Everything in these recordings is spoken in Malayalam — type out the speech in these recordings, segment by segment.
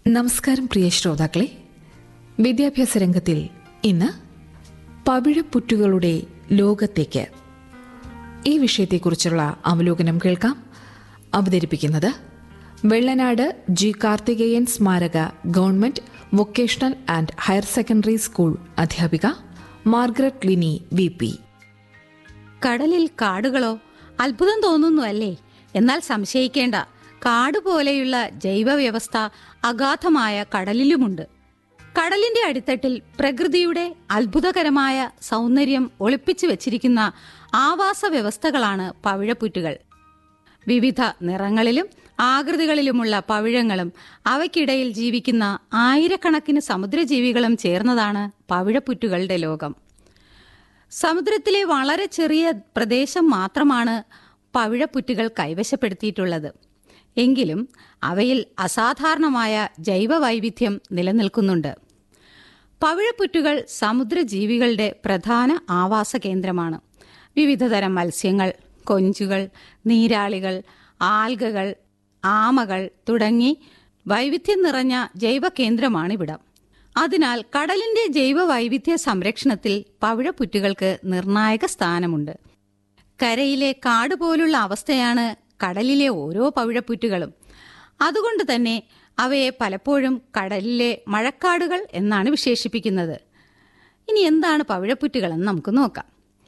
നമസ്കാരം പ്രിയ ശ്രോതാക്കളെ വിദ്യാഭ്യാസ രംഗത്തിൽ ഇന്ന് പവിഴപ്പുറ്റുകളുടെ ലോകത്തേക്ക് ഈ വിഷയത്തെക്കുറിച്ചുള്ള അവലോകനം കേൾക്കാം അവതരിപ്പിക്കുന്നത് വെള്ളനാട് ജി കാർത്തികേയൻ സ്മാരക government vocational and higher secondary school അധ്യാപിക മാർഗരറ്റ് ലിനി വി പി കടലിൽ കാടുകളോ അത്ഭുതം തോന്നുന്നു അല്ലേ എന്നാൽ സംശയിക്കേണ്ട കാട് പോലെയുള്ള ജൈവവ്യവസ്ഥ അഗാധമായ കടലിലുമുണ്ട് കടലിന്റെ അടിത്തട്ടിൽ പ്രകൃതിയുടെ അത്ഭുതകരമായ സൗന്ദര്യം ഒളിപ്പിച്ചു വച്ചിരിക്കുന്ന ആവാസ വ്യവസ്ഥകളാണ് പവിഴപ്പുറ്റുകൾ വിവിധ നിറങ്ങളിലും ആകൃതികളിലുമുള്ള പവിഴങ്ങളും അവയ്ക്കിടയിൽ ജീവിക്കുന്ന ആയിരക്കണക്കിന് സമുദ്രജീവികളും ചേർന്നതാണ് പവിഴപ്പുറ്റുകളുടെ ലോകം സമുദ്രത്തിലെ വളരെ ചെറിയ പ്രദേശം മാത്രമാണ് പവിഴപ്പുറ്റുകൾ കൈവശപ്പെടുത്തിയിട്ടുള്ളത് എങ്കിലും അവയിൽ അസാധാരണമായ ജൈവവൈവിധ്യം നിലനിൽക്കുന്നുണ്ട് പവിഴപ്പുറ്റുകൾ സമുദ്രജീവികളുടെ പ്രധാന ആവാസ കേന്ദ്രമാണ് വിവിധതരം മത്സ്യങ്ങൾ കൊഞ്ചുകൾ നീരാളികൾ ആൽഗകൾ ആമകൾ തുടങ്ങി വൈവിധ്യം നിറഞ്ഞ ജൈവ കേന്ദ്രമാണിവിടം അതിനാൽ കടലിന്റെ ജൈവ വൈവിധ്യ സംരക്ഷണത്തിൽ പവിഴപ്പുറ്റുകൾക്ക് നിർണായക സ്ഥാനമുണ്ട് കരയിലെ കാട് പോലുള്ള അവസ്ഥയാണ് കടലിലെ ഓരോ പവിഴപ്പുറ്റുകളും അതുകൊണ്ട് തന്നെ അവയെ പലപ്പോഴും കടലിലെ മഴക്കാടുകൾ എന്നാണ് വിശേഷിപ്പിക്കുന്നത് ഇനി എന്താണ് പവിഴപ്പുറ്റുകളെന്ന് നമുക്ക് നോക്കാം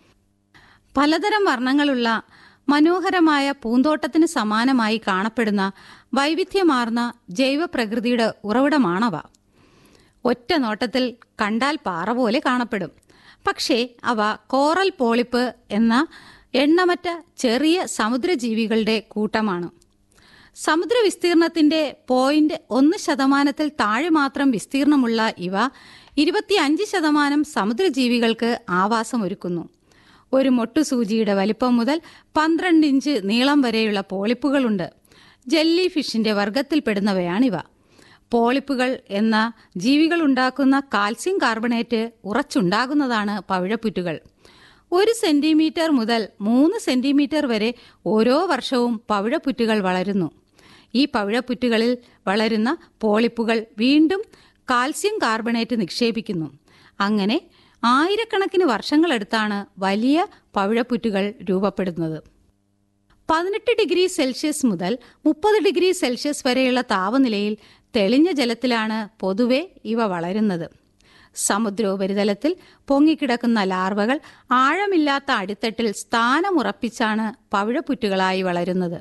പലതരം വർണ്ണങ്ങളുള്ള മനോഹരമായ പൂന്തോട്ടത്തിന് സമാനമായി കാണപ്പെടുന്ന വൈവിധ്യമാർന്ന ജൈവ പ്രകൃതിയുടെ ഉറവിടമാണവ ഒറ്റ നോട്ടത്തിൽ കണ്ടാൽ പാറ പോലെ കാണപ്പെടും പക്ഷേ അവ കോറൽ പോളിപ്പ് എന്ന എണ്ണമറ്റ ചെറിയ സമുദ്രജീവികളുടെ കൂട്ടമാണ് സമുദ്ര വിസ്തീർണത്തിന്റെ പോയിന്റ് ഒന്ന് ശതമാനത്തിൽ താഴെ മാത്രം വിസ്തീർണമുള്ള ഇവ ഇരുപത്തിയഞ്ച് ശതമാനം സമുദ്രജീവികൾക്ക് ആവാസമൊരുക്കുന്നു ഒരു മൊട്ടുസൂചിയുടെ വലിപ്പം മുതൽ പന്ത്രണ്ട് ഇഞ്ച് നീളം വരെയുള്ള പോളിപ്പുകളുണ്ട് ജെല്ലി ഫിഷിന്റെ വർഗത്തിൽപ്പെടുന്നവയാണിവ പോളിപ്പുകൾ എന്ന ജീവികൾ ഉണ്ടാക്കുന്ന കാൽസ്യം കാർബണേറ്റ് ഉറച്ചുണ്ടാകുന്നതാണ് പവിഴപ്പുറ്റുകൾ ഒരു സെന്റിമീറ്റർ മുതൽ മൂന്ന് സെന്റിമീറ്റർ വരെ ഓരോ വർഷവും പവിഴപ്പുറ്റുകൾ വളരുന്നു ഈ പവിഴപ്പുറ്റുകളിൽ വളരുന്ന പോളിപ്പുകൾ വീണ്ടും കാൽസ്യം കാർബണേറ്റ് നിക്ഷേപിക്കുന്നു അങ്ങനെ ആയിരക്കണക്കിന് വർഷങ്ങളെടുത്താണ് വലിയ പവിഴപ്പുറ്റുകൾ രൂപപ്പെടുന്നത് പതിനെട്ട് ഡിഗ്രി സെൽഷ്യസ് മുതൽ മുപ്പത് ഡിഗ്രി സെൽഷ്യസ് വരെയുള്ള താപനിലയിൽ തെളിഞ്ഞ ജലത്തിലാണ് പൊതുവെ ഇവ വളരുന്നത് സമുദ്രോപരിതലത്തിൽ പൊങ്ങിക്കിടക്കുന്ന ലാർവകൾ ആഴമില്ലാത്ത അടിത്തട്ടിൽ സ്ഥാനമുറപ്പിച്ചാണ് പവിഴപ്പുറ്റുകളായി വളരുന്നത്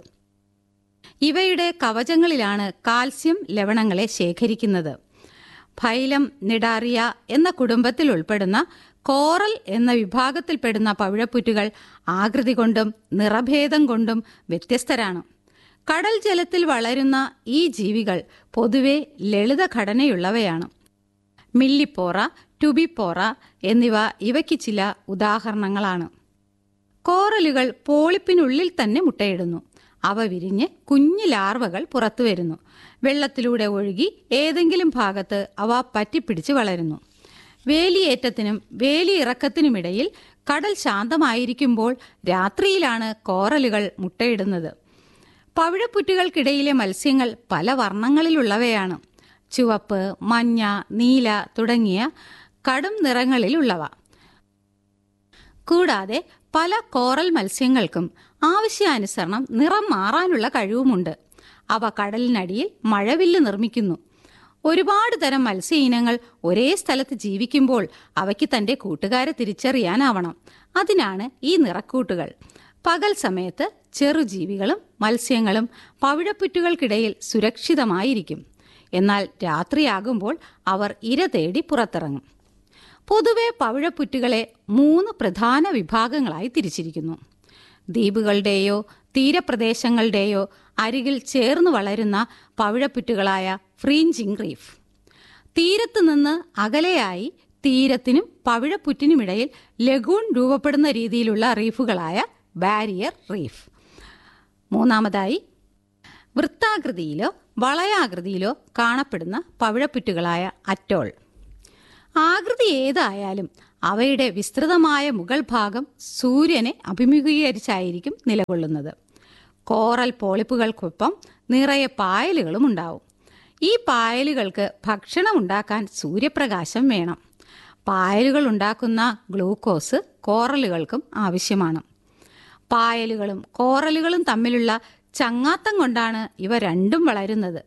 ഇവയുടെ കവചങ്ങളിലാണ് കാൽസ്യം ലവണങ്ങളെ ശേഖരിക്കുന്നത് ഫൈലം നിഡാറിയ എന്ന കുടുംബത്തിൽ ഉൾപ്പെടുന്ന കോറൽ എന്ന വിഭാഗത്തിൽപ്പെടുന്ന പവിഴപ്പുറ്റുകൾ ആകൃതി കൊണ്ടും നിറഭേദം കൊണ്ടും വ്യത്യസ്തരാണ് കടൽ ജലത്തിൽ വളരുന്ന ഈ ജീവികൾ പൊതുവെ ലളിത ഘടനയുള്ളവയാണ് മില്ലിപ്പോറ ടുബിപ്പോറ എന്നിവ ഇവയ്ക്ക് ചില ഉദാഹരണങ്ങളാണ് കോറലുകൾ പോളിപ്പിനുള്ളിൽ തന്നെ മുട്ടയിടുന്നു അവ വിരിഞ്ഞ് കുഞ്ഞു ലാർവകൾ പുറത്തു വരുന്നു വെള്ളത്തിലൂടെ ഒഴുകി ഏതെങ്കിലും ഭാഗത്ത് അവ പറ്റിപ്പിടിച്ച് വളരുന്നു വേലിയേറ്റത്തിനും വേലിയിറക്കത്തിനുമിടയിൽ കടൽ ശാന്തമായിരിക്കുമ്പോൾ രാത്രിയിലാണ് കോറലുകൾ മുട്ടയിടുന്നത് പവിഴപ്പുറ്റുകൾക്കിടയിലെ മത്സ്യങ്ങൾ പല വർണ്ണങ്ങളിലുള്ളവയാണ് ചുവപ്പ് മഞ്ഞ നീല തുടങ്ങിയ കടും നിറങ്ങളിലുള്ളവ കൂടാതെ പല കോറൽ മത്സ്യങ്ങൾക്കും ആവശ്യാനുസരണം നിറം മാറാനുള്ള കഴിവുമുണ്ട് അവ കടലിനടിയിൽ മഴവില്ല് നിർമ്മിക്കുന്നു ഒരുപാട് തരം മത്സ്യ ഇനങ്ങൾ ഒരേ സ്ഥലത്ത് ജീവിക്കുമ്പോൾ അവയ്ക്ക് തന്റെ കൂട്ടുകാരെ തിരിച്ചറിയാനാവണം അതിനാണ് ഈ നിറക്കൂട്ടുകൾ പകൽ സമയത്ത് ചെറുജീവികളും മത്സ്യങ്ങളും പവിഴപ്പുറ്റുകൾക്കിടയിൽ സുരക്ഷിതമായിരിക്കും എന്നാൽ രാത്രിയാകുമ്പോൾ അവർ ഇര തേടി പുറത്തിറങ്ങും പൊതുവെ പവിഴപ്പുറ്റുകളെ മൂന്ന് പ്രധാന വിഭാഗങ്ങളായി തിരിച്ചിരിക്കുന്നു ദ്വീപുകളുടെയോ തീരപ്രദേശങ്ങളുടെയോ അരികിൽ ചേർന്ന് വളരുന്ന പവിഴപ്പുറ്റുകളായ ഫ്രീഞ്ചിങ് റീഫ് തീരത്ത് നിന്ന് അകലെയായി തീരത്തിനും പവിഴപ്പുറ്റിനുമിടയിൽ ലഗൂൺ രൂപപ്പെടുന്ന രീതിയിലുള്ള റീഫുകളായ ബാരിയർ റീഫ് മൂന്നാമതായി വൃത്താകൃതിയിലോ വളയാകൃതിയിലോ കാണപ്പെടുന്ന പവിഴപ്പുറ്റുകളായ അറ്റോൾ ആകൃതി ഏതായാലും അവയുടെ വിസ്തൃതമായ മുകൾ ഭാഗം സൂര്യനെ അഭിമുഖീകരിച്ചായിരിക്കും നിലകൊള്ളുന്നത് കോറൽ പോളിപ്പുകൾക്കൊപ്പം നിറയെ പായലുകളും ഉണ്ടാവും ഈ പായലുകൾക്ക് ഭക്ഷണം ഉണ്ടാക്കാൻ സൂര്യപ്രകാശം വേണം പായലുകൾ ഉണ്ടാക്കുന്ന ഗ്ലൂക്കോസ് കോറലുകൾക്കും ആവശ്യമാണ് പായലുകളും കോറലുകളും തമ്മിലുള്ള ചങ്ങാത്തം കൊണ്ടാണ് ഇവ രണ്ടും വളരുന്നത്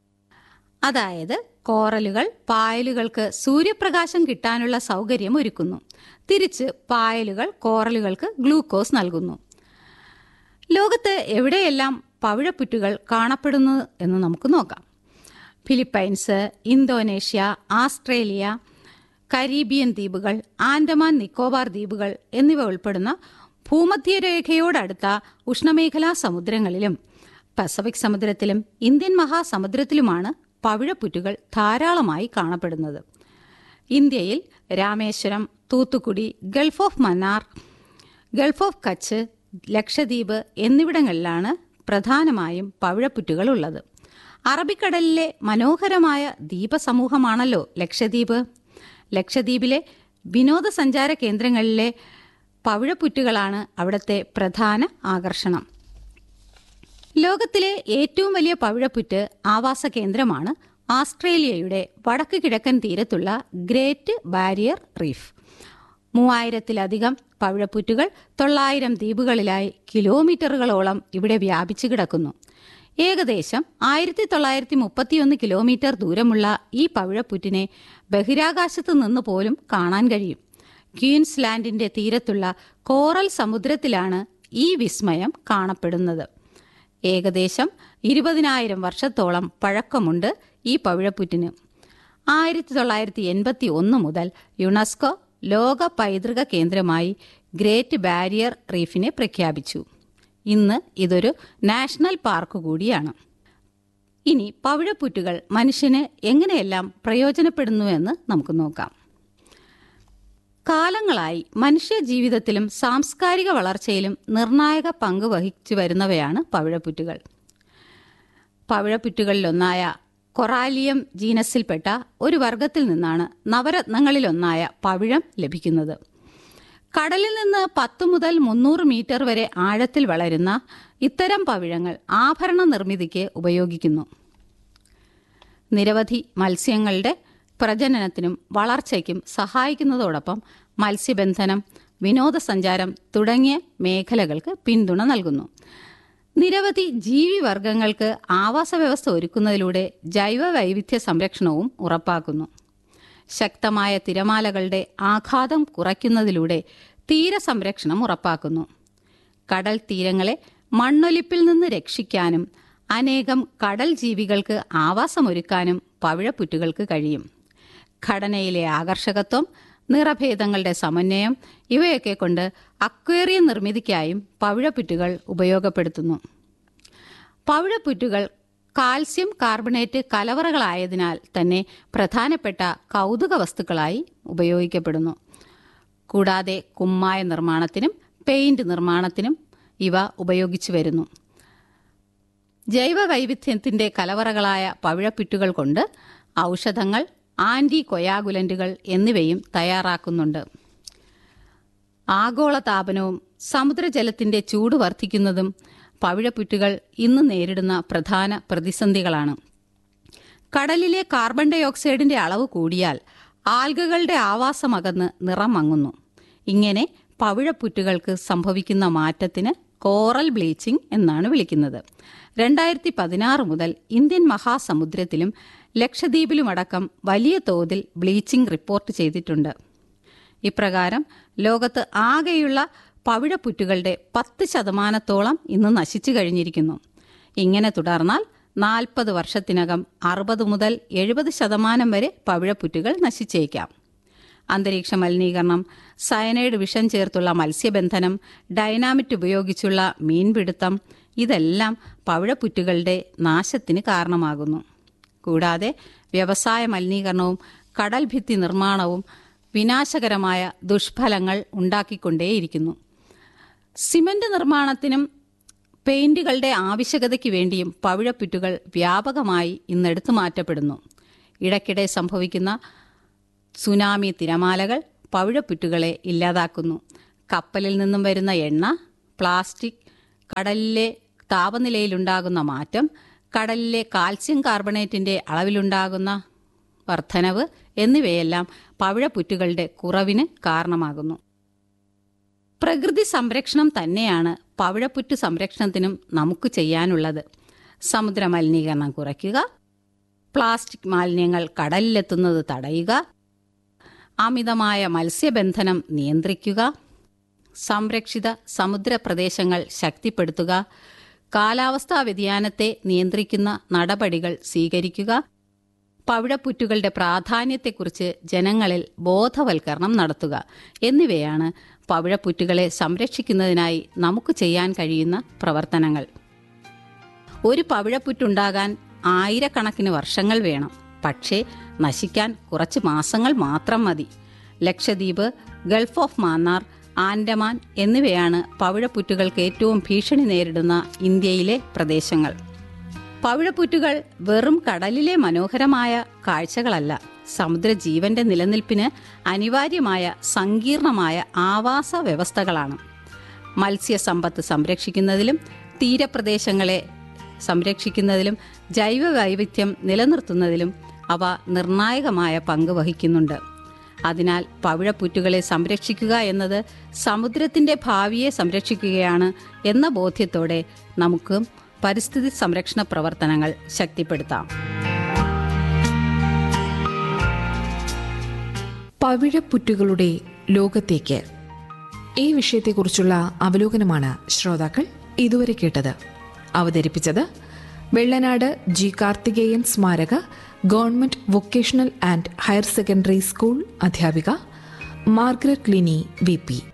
അതായത് കോറലുകൾ പായലുകൾക്ക് സൂര്യപ്രകാശം കിട്ടാനുള്ള സൗകര്യം ഒരുക്കുന്നു തിരിച്ച് പായലുകൾ കോറലുകൾക്ക് ഗ്ലൂക്കോസ് നൽകുന്നു ലോകത്ത് എവിടെയെല്ലാം പവിഴപ്പുറ്റുകൾ കാണപ്പെടുന്നു എന്ന് നമുക്ക് നോക്കാം ഫിലിപ്പൈൻസ് ഇന്തോനേഷ്യ ആസ്ട്രേലിയ കരീബിയൻ ദ്വീപുകൾ ആൻഡമാൻ നിക്കോബാർ ദ്വീപുകൾ എന്നിവ ഉൾപ്പെടുന്ന ഭൂമധ്യരേഖയോടടുത്ത ഉഷ്ണമേഖലാ സമുദ്രങ്ങളിലും പസഫിക് സമുദ്രത്തിലും ഇന്ത്യൻ മഹാസമുദ്രത്തിലുമാണ് പവിഴപ്പുറ്റുകൾ ധാരാളമായി കാണപ്പെടുന്നത് ഇന്ത്യയിൽ Rameswaram Thoothukudi gulf of Mannar gulf of Kutch Lakshadweep എന്നിവിടങ്ങളിലാണ് പ്രധാനമായും പവിഴപ്പുറ്റുകൾ ഉള്ളത് അറബിക്കടലിലെ മനോഹരമായ ദ്വീപസമൂഹമാണല്ലോ ലക്ഷദ്വീപ് ലക്ഷദ്വീപിലെ വിനോദസഞ്ചാര കേന്ദ്രങ്ങളിലെ പവിഴപ്പുറ്റുകളാണ് അവിടുത്തെ പ്രധാന ആകർഷണം ലോകത്തിലെ ഏറ്റവും വലിയ പവിഴപ്പുറ്റ് ആവാസ കേന്ദ്രമാണ് ആസ്ട്രേലിയയുടെ വടക്ക് കിഴക്കൻ തീരത്തുള്ള ഗ്രേറ്റ് ബാരിയർ റീഫ് മൂവായിരത്തിലധികം പവിഴപ്പുറ്റുകൾ തൊള്ളായിരം ദ്വീപുകളിലായി കിലോമീറ്ററുകളോളം ഇവിടെ വ്യാപിച്ചു കിടക്കുന്നു ഏകദേശം ആയിരത്തി തൊള്ളായിരത്തി മുപ്പത്തിയൊന്ന് കിലോമീറ്റർ ദൂരമുള്ള ഈ പവിഴപ്പുറ്റിനെ ബഹിരാകാശത്ത് നിന്ന് പോലും കാണാൻ കഴിയും ക്വീൻസ്ലാൻഡിന്റെ തീരത്തുള്ള കോറൽ സമുദ്രത്തിലാണ് ഈ വിസ്മയം കാണപ്പെടുന്നത് ഏകദേശം ഇരുപതിനായിരം വർഷത്തോളം പഴക്കമുണ്ട് ഈ പവിഴപ്പുറ്റിന് ആയിരത്തി തൊള്ളായിരത്തി എൺപത്തി ഒന്ന് മുതൽ യുനെസ്കോ ലോക പൈതൃക കേന്ദ്രമായി ഗ്രേറ്റ് ബാരിയർ റീഫിനെ പ്രഖ്യാപിച്ചു ഇന്ന് ഇതൊരു നാഷണൽ പാർക്ക് കൂടിയാണ് ഇനി പവിഴപ്പുറ്റുകൾ മനുഷ്യന് എങ്ങനെയെല്ലാം പ്രയോജനപ്പെടുന്നുവെന്ന് നമുക്ക് നോക്കാം കാലങ്ങളായി മനുഷ്യ ജീവിതത്തിലും സാംസ്കാരിക വളർച്ചയിലും നിർണായക പങ്ക് വഹിച്ചു വരുന്നവയാണ് പവിഴപ്പുറ്റുകൾ പവിഴപ്പുറ്റുകളിലൊന്നായ കൊറാലിയം ജീനസിൽപ്പെട്ട ഒരു വർഗത്തിൽ നിന്നാണ് നവരത്നങ്ങളിലൊന്നായ പവിഴം ലഭിക്കുന്നത് കടലിൽ നിന്ന് പത്ത് മുതൽ മുന്നൂറ് മീറ്റർ വരെ ആഴത്തിൽ വളരുന്ന ഇത്തരം പവിഴങ്ങൾ ആഭരണ നിർമ്മിതിക്ക് ഉപയോഗിക്കുന്നു നിരവധി മത്സ്യങ്ങളുടെ പ്രജനനത്തിനും വളർച്ചയ്ക്കും സഹായിക്കുന്നതോടൊപ്പം മത്സ്യബന്ധനം വിനോദസഞ്ചാരം തുടങ്ങിയ മേഖലകൾക്ക് പിന്തുണ നൽകുന്നു നിരവധി ജീവിവർഗങ്ങൾക്ക് ആവാസ വ്യവസ്ഥ ഒരുക്കുന്നതിലൂടെ ജൈവ വൈവിധ്യ സംരക്ഷണവും ഉറപ്പാക്കുന്നു ശക്തമായ തിരമാലകളുടെ ആഘാതം കുറയ്ക്കുന്നതിലൂടെ തീരസംരക്ഷണം ഉറപ്പാക്കുന്നു കടൽ തീരങ്ങളെ മണ്ണൊലിപ്പിൽ നിന്ന് രക്ഷിക്കാനും അനേകം കടൽ ജീവികൾക്ക് ആവാസമൊരുക്കാനും പവിഴപ്പുറ്റുകൾക്ക് കഴിയും ഘടനയിലെ ആകർഷകത്വം നിറഭേദങ്ങളുടെ സമന്വയം ഇവയൊക്കെ കൊണ്ട് അക്വേറിയം നിർമ്മിതിക്കായും പവിഴപ്പുറ്റുകൾ ഉപയോഗപ്പെടുത്തുന്നു പവിഴപ്പുറ്റുകൾ കാൽസ്യം കാർബണേറ്റ് കലവറകളായതിനാൽ തന്നെ പ്രധാനപ്പെട്ട കൗതുക വസ്തുക്കളായി ഉപയോഗിക്കപ്പെടുന്നു കൂടാതെ കുമ്മായ നിർമ്മാണത്തിനും പെയിന്റ് നിർമ്മാണത്തിനും ഇവ ഉപയോഗിച്ചു വരുന്നു ജൈവ വൈവിധ്യത്തിന്റെ കലവറകളായ പവിഴപ്പിറ്റുകൾ കൊണ്ട് ഔഷധങ്ങൾ ആന്റി കൊയാഗുലന്റുകൾ എന്നിവയും തയ്യാറാക്കുന്നുണ്ട് ആഗോളതാപനവും സമുദ്രജലത്തിന്റെ ചൂട് വർദ്ധിക്കുന്നതും പവിഴപ്പുറ്റുകൾ ഇന്ന് നേരിടുന്ന പ്രധാന പ്രതിസന്ധികളാണ് കടലിലെ കാർബൺ ഡൈ ഓക്സൈഡിന്റെ അളവ് കൂടിയാൽ ആൽഗകളുടെ ആവാസമകന്ന് നിറം മങ്ങുന്നു ഇങ്ങനെ പവിഴപ്പുറ്റുകൾക്ക് സംഭവിക്കുന്ന മാറ്റത്തിന് കോറൽ ബ്ലീച്ചിംഗ് എന്നാണ് വിളിക്കുന്നത് രണ്ടായിരത്തി പതിനാറ് മുതൽ ഇന്ത്യൻ മഹാസമുദ്രത്തിലും ലക്ഷദ്വീപിലുമടക്കം വലിയ തോതിൽ ബ്ലീച്ചിംഗ് റിപ്പോർട്ട് ചെയ്തിട്ടുണ്ട് ഇപ്രകാരം ലോകത്ത് ആകെയുള്ള പവിഴപ്പുറ്റുകളുടെ പത്ത് ശതമാനത്തോളം ഇന്ന് നശിച്ചു കഴിഞ്ഞിരിക്കുന്നു ഇങ്ങനെ തുടർന്നാൽ നാൽപ്പത് വർഷത്തിനകം അറുപത് മുതൽ എഴുപത് ശതമാനം വരെ പവിഴപ്പുറ്റുകൾ നശിച്ചേക്കാം അന്തരീക്ഷ മലിനീകരണം സയനൈഡ് വിഷം ചേർത്തുള്ള മത്സ്യബന്ധനം ഡൈനാമിറ്റ് ഉപയോഗിച്ചുള്ള മീൻപിടുത്തം ഇതെല്ലാം പവിഴപ്പുറ്റുകളുടെ നാശത്തിന് കാരണമാകുന്നു കൂടാതെ വ്യവസായ മലിനീകരണവും കടൽ ഭിത്തി നിർമ്മാണവും വിനാശകരമായ ദുഷ്ഫലങ്ങൾ ഉണ്ടാക്കിക്കൊണ്ടേയിരിക്കുന്നു സിമന്റ് നിർമ്മാണത്തിനും പെയിന്റുകളുടെ ആവശ്യകതയ്ക്ക് വേണ്ടിയും പവിഴപ്പുറ്റുകൾ വ്യാപകമായി ഇന്നെടുത്തു മാറ്റപ്പെടുന്നു ഇടയ്ക്കിടെ സംഭവിക്കുന്ന സുനാമി തിരമാലകൾ പവിഴപ്പുറ്റുകളെ ഇല്ലാതാക്കുന്നു കപ്പലിൽ നിന്നും വരുന്ന എണ്ണ പ്ലാസ്റ്റിക് കടലിലെ താപനിലയിലുണ്ടാകുന്ന മാറ്റം കടലിലെ കാൽസ്യം കാർബണേറ്റിന്റെ അളവിലുണ്ടാകുന്ന വർധനവ് എന്നിവയെല്ലാം പവിഴപ്പുറ്റുകളുടെ കുറവിന് കാരണമാകുന്നു പ്രകൃതി സംരക്ഷണം തന്നെയാണ് പവിഴപ്പുറ്റു സംരക്ഷണത്തിനും നമുക്ക് ചെയ്യാനുള്ളത് സമുദ്ര മലിനീകരണം കുറയ്ക്കുക പ്ലാസ്റ്റിക് മാലിന്യങ്ങൾ കടലിലെത്തുന്നത് തടയുക അമിതമായ മത്സ്യബന്ധനം നിയന്ത്രിക്കുക സംരക്ഷിത സമുദ്ര പ്രദേശങ്ങൾ ശക്തിപ്പെടുത്തുക കാലാവസ്ഥാ വ്യതിയാനത്തെ നിയന്ത്രിക്കുന്ന നടപടികൾ സ്വീകരിക്കുക പവിഴപ്പുറ്റുകളുടെ പ്രാധാന്യത്തെക്കുറിച്ച് ജനങ്ങളിൽ ബോധവൽക്കരണം നടത്തുക എന്നിവയാണ് പവിഴപ്പുറ്റുകളെ സംരക്ഷിക്കുന്നതിനായി നമുക്ക് ചെയ്യാൻ കഴിയുന്ന പ്രവർത്തനങ്ങൾ ഒരു പവിഴപ്പുറ്റുണ്ടാകാൻ ആയിരക്കണക്കിന് വർഷങ്ങൾ വേണം പക്ഷേ നശിക്കാൻ കുറച്ച് മാസങ്ങൾ മാത്രം മതി ലക്ഷദ്വീപ് ഗൾഫ് ഓഫ് മാന്നാർ ആൻഡമാൻ എന്നിവയാണ് പവിഴപ്പുറ്റുകൾക്ക് ഏറ്റവും ഭീഷണി നേരിടുന്ന ഇന്ത്യയിലെ പ്രദേശങ്ങൾ പവിഴപ്പുറ്റുകൾ വെറും കടലിലെ മനോഹരമായ കാഴ്ചകളല്ല സമുദ്രജീവന്റെ നിലനിൽപ്പിന് അനിവാര്യമായ സങ്കീർണമായ ആവാസ വ്യവസ്ഥകളാണ് മത്സ്യസമ്പത്ത് സംരക്ഷിക്കുന്നതിലും തീരപ്രദേശങ്ങളെ സംരക്ഷിക്കുന്നതിലും ജൈവ വൈവിധ്യം നിലനിർത്തുന്നതിലും അവ നിർണായകമായ പങ്ക് വഹിക്കുന്നുണ്ട് അതിനാൽ പവിഴപ്പുറ്റുകളെ സംരക്ഷിക്കുക എന്നത് സമുദ്രത്തിന്റെ ഭാവിയെ സംരക്ഷിക്കുകയാണ് എന്ന ബോധ്യത്തോടെ നമുക്ക് പരിസ്ഥിതി സംരക്ഷണ പ്രവർത്തനങ്ങൾ ശക്തിപ്പെടുത്താം പവിഴപ്പുറ്റുകളുടെ ലോകത്തേക്ക് ഈ വിഷയത്തെക്കുറിച്ചുള്ള അവലോകനമാണ് ശ്രോതാക്കൾ ഇതുവരെ കേട്ടത് അവതരിപ്പിച്ചത് വെള്ളനാട് ജി കാർത്തികേയൻ സ്മാരക government vocational and higher secondary school അധ്യാപിക മാർഗ്രറ്റ് ലിനി വി പി